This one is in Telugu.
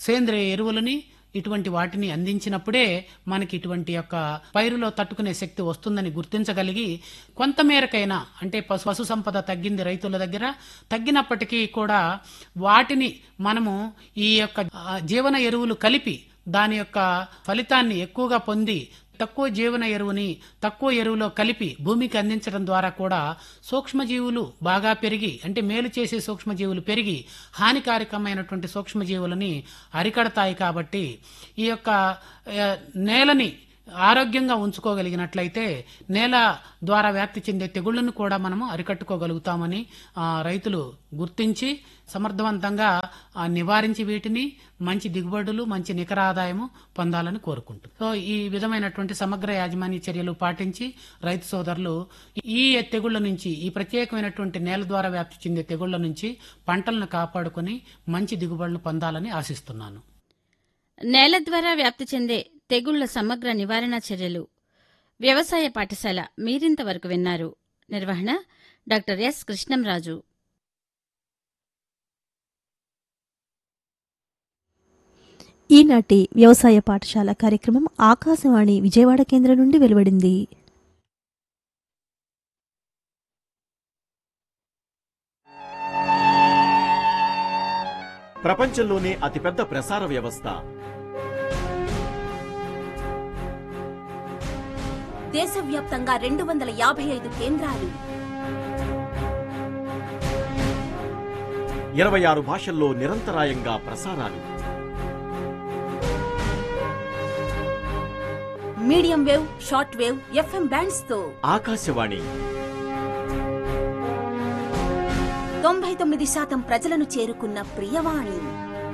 సేంద్రియ ఎరువులని ఇటువంటి వాటిని అందించినప్పుడే మనకి ఇటువంటి యొక్క పైరులో తట్టుకునే శక్తి వస్తుందని గుర్తించగలిగి కొంతమేరకైనా అంటే పశు పశు సంపద తగ్గింది రైతుల దగ్గర తగ్గినప్పటికీ కూడా వాటిని మనము ఈ యొక్క ఆ, జీవన ఎరువులు కలిపి దాని యొక్క ఫలితాన్ని ఎక్కువగా పొంది తక్కువ జీవన ఎరువుని తక్కువ ఎరువులో కలిపి భూమికి అందించడం ద్వారా కూడా సూక్ష్మజీవులు బాగా పెరిగి అంటే మేలు చేసే సూక్ష్మజీవులు పెరిగి హానికారకమైనటువంటి సూక్ష్మజీవులని అరికడతాయి కాబట్టి ఈ యొక్క ఆ, నేలని ఆరోగ్యంగా ఉంచుకోగలిగినట్లయితే నేల ద్వారా వ్యాప్తి చెందే తెగుళ్లను కూడా మనము అరికట్టుకోగలుగుతామని ఆ, రైతులు గుర్తించి సమర్థవంతంగా ఆ, నివారించి వీటిని మంచి దిగుబడులు మంచి నికర ఆదాయము పొందాలని కోరుకుంటూ సో ఈ విధమైనటువంటి సమగ్ర యాజమాన్య చర్యలు పాటించి రైతు సోదరులు ఈ తెగుళ్ల నుంచి ఈ ప్రత్యేకమైనటువంటి నేల ద్వారా వ్యాప్తి చెందే తెగుళ్ల నుంచి పంటలను కాపాడుకొని మంచి దిగుబడులు పొందాలని ఆశిస్తున్నాను నేల ద్వారా వ్యాప్తి చెందే తెగుళ్ల సమగ్ర నివారణ చర్యలు వ్యవసాయ పాఠశాల మీరింతవరకు విన్నారు నిర్వహణ డాక్టర్ ఎస్ కృష్ణంరాజు ఈనాటి వ్యవసాయ పాఠశాల కార్యక్రమం ఆకాశవాణి విజయవాడ కేంద్రం నుండి వెలువడింది ప్రపంచంలోనే అతిపెద్ద ప్రసార వ్యవస్థ దేశవ్యాప్తంగా రెండు వందల యాభై ఐదు కేంద్రాలు ఇరవై ఆరు భాషల్లో నిరంతరాయంగా ప్రసారాలు medium wave short wave FM bands తో ఆకాశవాణి తొంభై తొమ్మిది శాతం ప్రజలను చేరుకున్న ప్రియవాణి